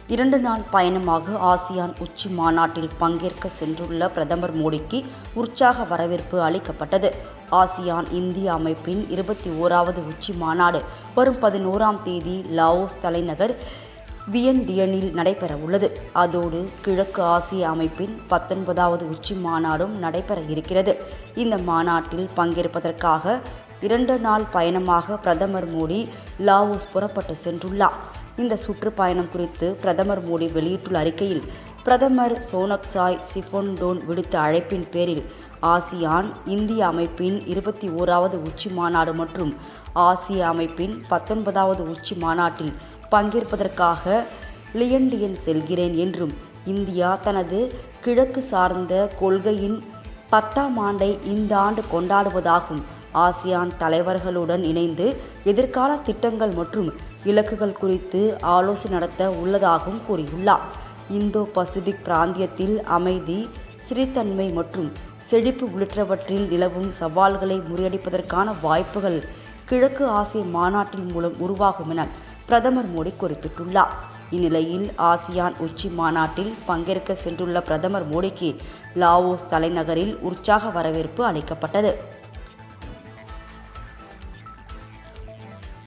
இரண்டு நாள் பயணமாக ஆசியான் உச்சி மாநாட்டில் பங்கேற்க சென்றுள்ள பிரதமர் மோடிக்கு உற்சாக வரவேற்பு அளிக்கப்பட்டது ஆசியான் இந்திய அமைப்பின் இருபத்தி ஓராவது உச்சி மாநாடு வரும் பதினோராம் தேதி லாவோஸ் தலைநகர் வியன்டியனில் நடைபெற உள்ளது அதோடு கிழக்கு ஆசிய அமைப்பின் பத்தொன்பதாவது உச்சி மாநாடும் நடைபெற இருக்கிறது இந்த மாநாட்டில் பங்கேற்பதற்காக இரண்டு நாள் பயணமாக பிரதமர் மோடி லாவோஸ் புறப்பட்டு சென்றுள்ளார் இந்த சுற்றுப்பயணம் குறித்து பிரதமர் மோடி வெளியிட்டுள்ள அறிக்கையில் பிரதமர் சோனக்சாய் சிஃபொன்டோன் விடுத்த அழைப்பின் பேரில் ஆசியான் இந்திய அமைப்பின் இருபத்தி ஓராவது உச்சி மாநாடு மற்றும் ஆசிய அமைப்பின் பத்தொன்பதாவது உச்சி மாநாட்டில் பங்கேற்பதற்காக லியண்டியன் செல்கிறேன் என்றும் இந்தியா தனது கிழக்கு சார்ந்த கொள்கையின் பத்தாம் ஆண்டை இந்த ஆண்டு கொண்டாடுவதாகவும் ஆசியான் தலைவர்களுடன் இணைந்து எதிர்கால திட்டங்கள் மற்றும் இலக்குகள் குறித்து ஆலோசனை நடத்த உள்ளதாகவும் கூறியுள்ளார் இந்தோ பசிபிக் பிராந்தியத்தில் அமைதி ஸ்திரத்தன்மை மற்றும் செழிப்பு உள்ளிட்டவற்றில் நிலவும் சவால்களை முறியடிப்பதற்கான வாய்ப்புகள் கிழக்கு ஆசிய மாநாட்டின் மூலம் உருவாகும் என பிரதமர் மோடி குறிப்பிட்டுள்ளார் இந்நிலையில் ஆசியான் உச்சி மாநாட்டில் பங்கேற்க சென்றுள்ள பிரதமர் மோடிக்கு லாவோஸ் தலைநகரில் உற்சாக வரவேற்பு அளிக்கப்பட்டது